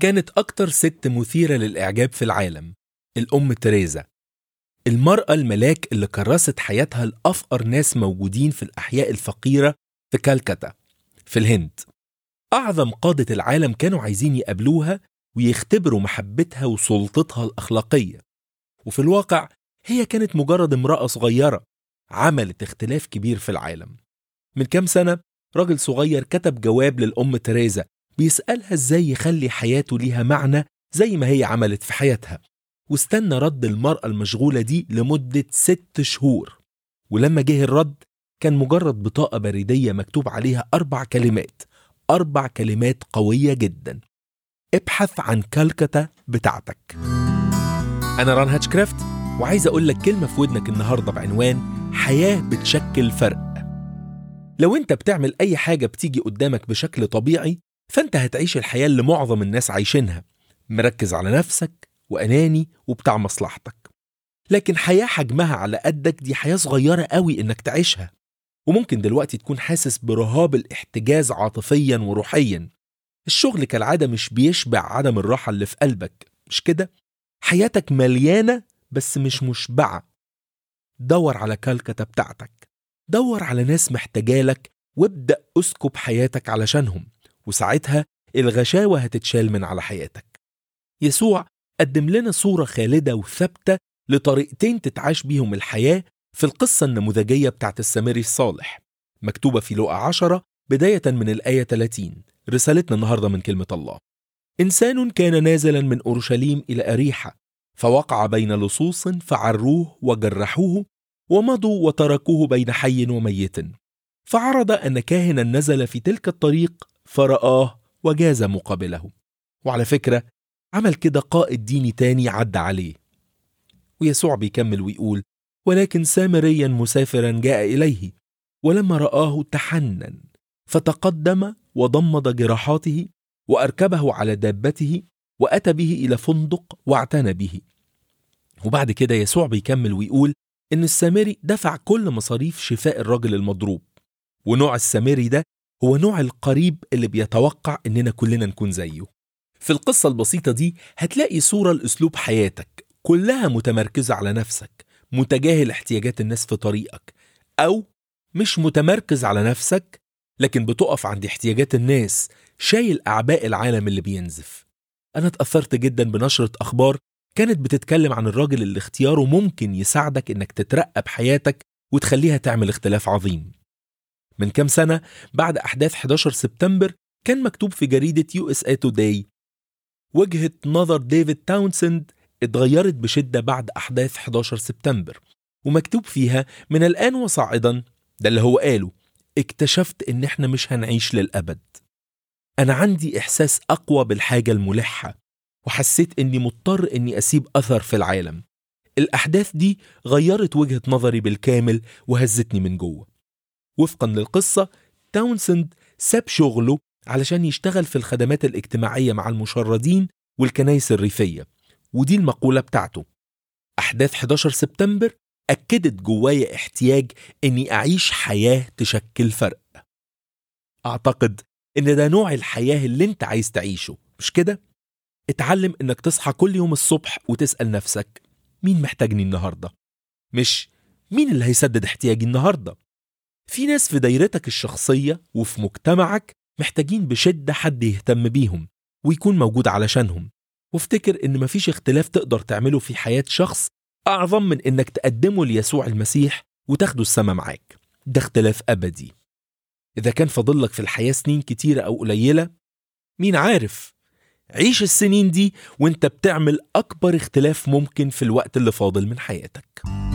كانت أكتر ست مثيرة للإعجاب في العالم الأم تريزا المرأة الملاك اللي كرست حياتها لأفقر ناس موجودين في الأحياء الفقيرة في كالكتا في الهند أعظم قادة العالم كانوا عايزين يقابلوها ويختبروا محبتها وسلطتها الأخلاقية وفي الواقع هي كانت مجرد امرأة صغيرة عملت اختلاف كبير في العالم من كام سنة راجل صغير كتب جواب للأم تريزا بيسألها ازاي يخلي حياته ليها معنى زي ما هي عملت في حياتها واستنى رد المرأة المشغولة دي لمدة ست شهور ولما جه الرد كان مجرد بطاقة بريدية مكتوب عليها أربع كلمات أربع كلمات قوية جدا ابحث عن كالكتا بتاعتك أنا ران هاتشكرافت وعايز أقول لك كلمة في ودنك النهاردة بعنوان حياة بتشكل فرق لو أنت بتعمل أي حاجة بتيجي قدامك بشكل طبيعي فأنت هتعيش الحياة اللي معظم الناس عايشينها مركز على نفسك وأناني وبتاع مصلحتك لكن حياة حجمها على قدك دي حياة صغيرة قوي إنك تعيشها وممكن دلوقتي تكون حاسس برهاب الاحتجاز عاطفيا وروحيا الشغل كالعادة مش بيشبع عدم الراحة اللي في قلبك مش كده؟ حياتك مليانة بس مش مشبعة دور على كالكتا بتاعتك دور على ناس محتاجالك وابدأ أسكب حياتك علشانهم وساعتها الغشاوة هتتشال من على حياتك يسوع قدم لنا صورة خالدة وثابتة لطريقتين تتعاش بيهم الحياة في القصة النموذجية بتاعت السامري الصالح مكتوبة في لقا عشرة بداية من الآية 30 رسالتنا النهاردة من كلمة الله إنسان كان نازلا من أورشليم إلى أريحة فوقع بين لصوص فعروه وجرحوه ومضوا وتركوه بين حي وميت فعرض أن كاهنا نزل في تلك الطريق فرآه وجاز مقابله وعلى فكرة عمل كده قائد ديني تاني عدى عليه ويسوع بيكمل ويقول ولكن سامريا مسافرا جاء إليه ولما رآه تحنن فتقدم وضمد جراحاته وأركبه على دابته وأتى به إلى فندق واعتنى به وبعد كده يسوع بيكمل ويقول إن السامري دفع كل مصاريف شفاء الراجل المضروب ونوع السامري ده هو نوع القريب اللي بيتوقع إننا كلنا نكون زيه في القصة البسيطة دي هتلاقي صورة لأسلوب حياتك كلها متمركزة على نفسك متجاهل احتياجات الناس في طريقك أو مش متمركز على نفسك لكن بتقف عند احتياجات الناس شايل أعباء العالم اللي بينزف أنا اتأثرت جدا بنشرة أخبار كانت بتتكلم عن الراجل اللي اختياره ممكن يساعدك إنك تترقى بحياتك وتخليها تعمل اختلاف عظيم من كام سنة بعد أحداث 11 سبتمبر كان مكتوب في جريدة يو اس اي توداي وجهة نظر ديفيد تاونسند اتغيرت بشدة بعد أحداث 11 سبتمبر ومكتوب فيها من الآن وصاعدا ده اللي هو قاله اكتشفت إن إحنا مش هنعيش للأبد أنا عندي إحساس أقوى بالحاجة الملحة وحسيت إني مضطر إني أسيب أثر في العالم الأحداث دي غيرت وجهة نظري بالكامل وهزتني من جوه وفقا للقصة تاونسند ساب شغله علشان يشتغل في الخدمات الاجتماعية مع المشردين والكنايس الريفية ودي المقولة بتاعته أحداث 11 سبتمبر أكدت جوايا احتياج إني أعيش حياة تشكل فرق أعتقد إن ده نوع الحياة اللي أنت عايز تعيشه مش كده؟ اتعلم إنك تصحى كل يوم الصبح وتسأل نفسك مين محتاجني النهاردة؟ مش مين اللي هيسدد احتياجي النهاردة؟ في ناس في دايرتك الشخصية وفي مجتمعك محتاجين بشدة حد يهتم بيهم ويكون موجود علشانهم وافتكر إن مفيش اختلاف تقدر تعمله في حياة شخص أعظم من إنك تقدمه ليسوع المسيح وتاخده السما معاك ده اختلاف أبدي إذا كان فاضلك في الحياة سنين كتيرة أو قليلة مين عارف عيش السنين دي وانت بتعمل أكبر اختلاف ممكن في الوقت اللي فاضل من حياتك